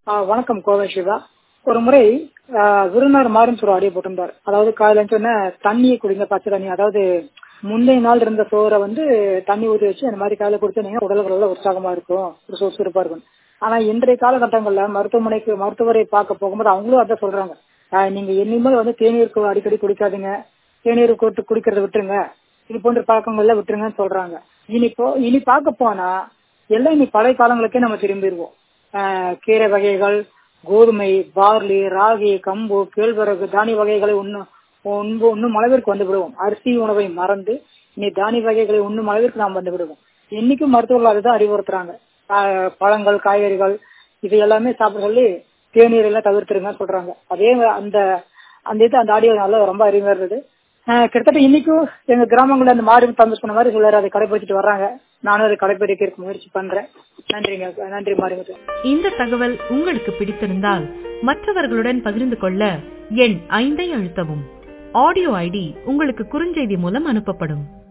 ஆ, வணக்கம் கோவை சிவா ஒரு முறை ஆ, விருந்தினர் மாறும் ஒரு ஆடியோ போட்டிருந்தார் அதாவது காலையில சொன்ன தண்ணியை குடிங்க பச்சை தண்ணி அதாவது முந்தைய நாள் இருந்த சோறை வந்து தண்ணி ஊற்றி வச்சு அந்த மாதிரி காலையில குடிச்சீங்கன்னா உடலுக்கு நல்ல உற்சாகமா இருக்கும் ஒரு சுறுசுறுப்பா இருக்கும் ஆனா இன்றைய காலகட்டங்கள்ல மருத்துவமனைக்கு மருத்துவரை பார்க்க போகும்போது அவங்களும் அதான் சொல்றாங்க ஆ, நீங்க இனிமேல் வந்து தேநீருக்கு அடிக்கடி குடிக்காதீங்க தேநீர் கூட்டு குடிக்கிறத விட்டுருங்க இது போன்ற பழக்கங்கள்ல விட்டுருங்கன்னு சொல்றாங்க இனி போ இனி பார்க்க போனா எல்லாம் இனி பழைய காலங்களுக்கே நம்ம திரும்பிடுவோம் ஆஹ் கீரை வகைகள் கோதுமை பார்லி ராகி கம்பு கேழ்வரகு தானிய வகைகளை உண்ணும் உண்பு உண்ணும் அளவிற்கு வந்து விடுவோம் அரிசி உணவை மறந்து இனி தானிய வகைகளை உண்ணும் அளவிற்கு நாம் வந்து விடுவோம் இன்னைக்கும் மருத்துவர்கள் அதுதான் அறிவுறுத்துறாங்க ஆஹ் பழங்கள் காய்கறிகள் இது எல்லாமே சாப்பிட சொல்லி தேநீர் எல்லாம் தவிர்த்துருங்க சொல்றாங்க அதே அந்த அந்த இது அந்த ஆடியோ நல்லா ரொம்ப அருமையா இருந்தது ஆஹ் கிட்டத்தட்ட இன்னைக்கும் எங்க கிராமங்கள்ல அந்த மாறி தம்பி சொன்ன மாதிரி சிலர் அதை கடைபிடிச்சிட்டு வர்றாங்க நானும் அதை கடைபிடிக்க முயற்சி பண்றேன் நன்றிங்க நன்றி மாறிமுத்து இந்த தகவல் உங்களுக்கு பிடித்திருந்தால் மற்றவர்களுடன் பகிர்ந்து கொள்ள எண் ஐந்தை அழுத்தவும் ஆடியோ ஐடி உங்களுக்கு குறுஞ்செய்தி மூலம் அனுப்பப்படும்